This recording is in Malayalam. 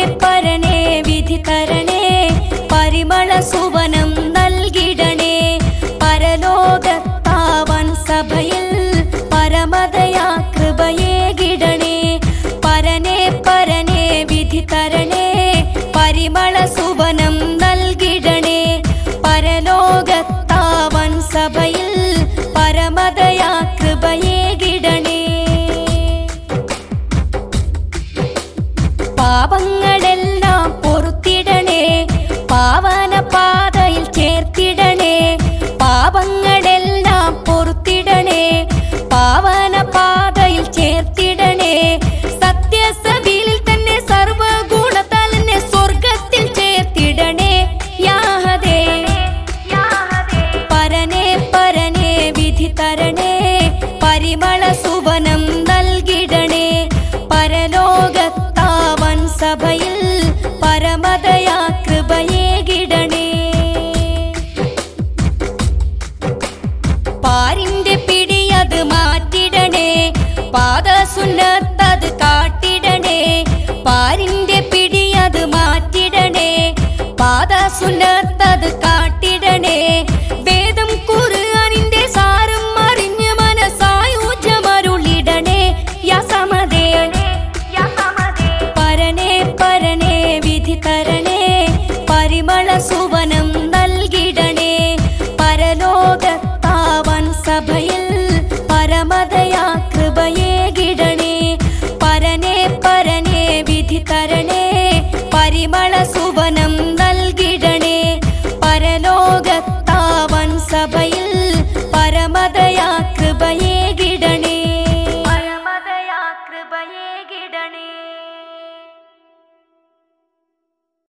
പരനെ വിധി തരണേ പരിമള സുവനം നൽകിടണേ പരലോകത്താവൻ സഭയിൽ പരമതയാ കൃപയേകിടണേ പരനെ പരനെ വിധി തരണേ പരിമള സുവനം നൽകിടണേ പരലോകത്താവൻ സഭയിൽ പരമതയാ കൃപയേകിടണേ പാപങ്ങളെല്ലാം പൊറുത്തിടണേ പാവന പാതയിൽ ചേർത്തിടണേ പാപങ്ങളെല്ലാം പൊറുത്തിടണേ പാവന പാതയിൽ ചേർത്തിടണേ സത്യസഭയിൽ തന്നെ സർവഗുണത്താൽ എന്നെ സ്വർഗത്തിൽ ചേർത്തിടണേ യാഹദേ പരനെ പരനെ വിധി തരണേ പരിമള സുവനം നൽകിടണേ പരലോകത്താവൻ സഭയിൽ പരമതയാ കൃപയേകിടണേ പാരിന്റെ പിടിയത് മാറ്റിടണേ പാദസുന്നത്തത് കാട്ടിടണേ പാരിന്റെ പിടിയത് മാറ്റിടണേ പാദസുന്നത്തത് കാട്ടിടണേ വേദം ഖുർആനിന്റെ സാരം അറിഞ്ഞ് മനസ്സായൂജമരുളിടണേ യസമതേ പരനെ പരനെ വിധി തരണേ പരിമള സുവനം നൽകിടണേ പരലോകത്താവൻ സഭയിൽ പരമതയാ കൃപയേകിടണേ പരനെ പരനെ വിധി തരണേ പരിമള സുവനം നൽകിടണേ പരലോകത്താവൻ സഭയിൽ പരമതയാ കൃപയേകിടണേ പരമതയാ കൃപയേകിടണേ